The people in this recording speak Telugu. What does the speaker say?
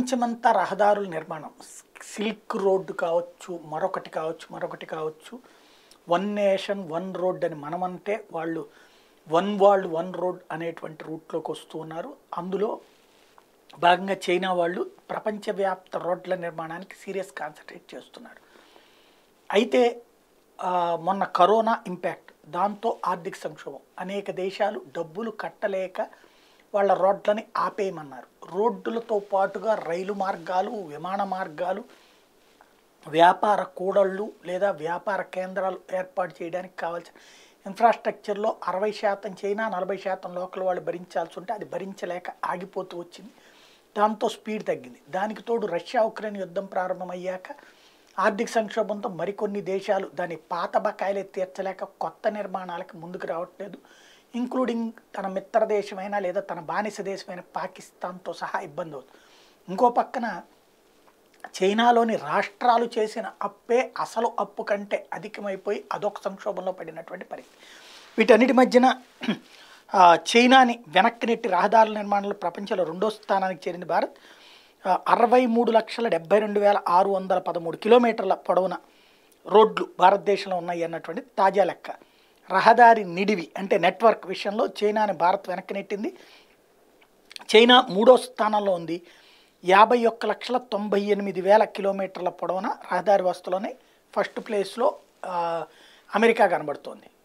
ప్రపంచమంతా రహదారుల నిర్మాణం సిల్క్ రోడ్డు కావచ్చు మరొకటి కావచ్చు మరొకటి కావచ్చు వన్ నేషన్ వన్ రోడ్ అని మనమంటే వాళ్ళు వన్ వరల్డ్ వన్ రోడ్ అనేటువంటి రూట్లోకి వస్తూ ఉన్నారు అందులో భాగంగా చైనా వాళ్ళు ప్రపంచవ్యాప్త రోడ్ల నిర్మాణానికి సీరియస్ కాన్సన్ట్రేట్ చేస్తున్నారు అయితే ఆ, మొన్న కరోనా ఇంపాక్ట్ దాంతో ఆర్థిక సంక్షోభం అనేక దేశాలు డబ్బులు కట్టలేక వాళ్ళ రోడ్లని ఆపేయమన్నారు రోడ్డులతో పాటుగా రైలు మార్గాలు విమాన మార్గాలు వ్యాపార కూడళ్ళు లేదా వ్యాపార కేంద్రాలు ఏర్పాటు చేయడానికి కావాల్సిన ఇన్ఫ్రాస్ట్రక్చర్లో అరవై శాతం చైనా నలభై శాతం లోకల్ వాళ్ళు భరించాల్సి ఉంటే అది భరించలేక ఆగిపోతూ వచ్చింది దాంతో స్పీడ్ తగ్గింది దానికి తోడు రష్యా ఉక్రెయిన్ యుద్ధం ప్రారంభమయ్యాక ఆర్థిక సంక్షోభంతో మరికొన్ని దేశాలు దాని పాత బకాయిలే తీర్చలేక కొత్త నిర్మాణాలకు ముందుకు రావట్లేదు ఇంక్లూడింగ్ తన మిత్ర దేశమైన లేదా తన బానిస దేశమైన పాకిస్తాన్తో సహా ఇబ్బంది అవుతుంది ఇంకో పక్కన చైనాలోని రాష్ట్రాలు చేసిన అప్పే అసలు అప్పు కంటే అధికమైపోయి అదొక సంక్షోభంలో పడినటువంటి పరిస్థితి వీటన్నిటి మధ్యన ఆ, చైనాని వెనక్కి నెట్టి రహదారుల నిర్మాణంలో ప్రపంచంలో రెండో స్థానానికి చేరింది భారత్ ఆ, అరవై మూడు లక్షల డెబ్బై రెండు వేల ఆరు వందల పదమూడు కిలోమీటర్ల పొడవున రోడ్లు భారతదేశంలో ఉన్నాయి అన్నటువంటి తాజా లెక్క రహదారి నిడివి అంటే నెట్వర్క్ విషయంలో చైనాని భారత్ వెనక్కి నెట్టింది చైనా మూడో స్థానంలో ఉంది యాభై ఒక్క లక్షల తొంభై ఎనిమిది వేల కిలోమీటర్ల పొడవున రహదారి వ్యవస్థలోనే ఫస్ట్ ప్లేస్లో ఆ, అమెరికా కనబడుతోంది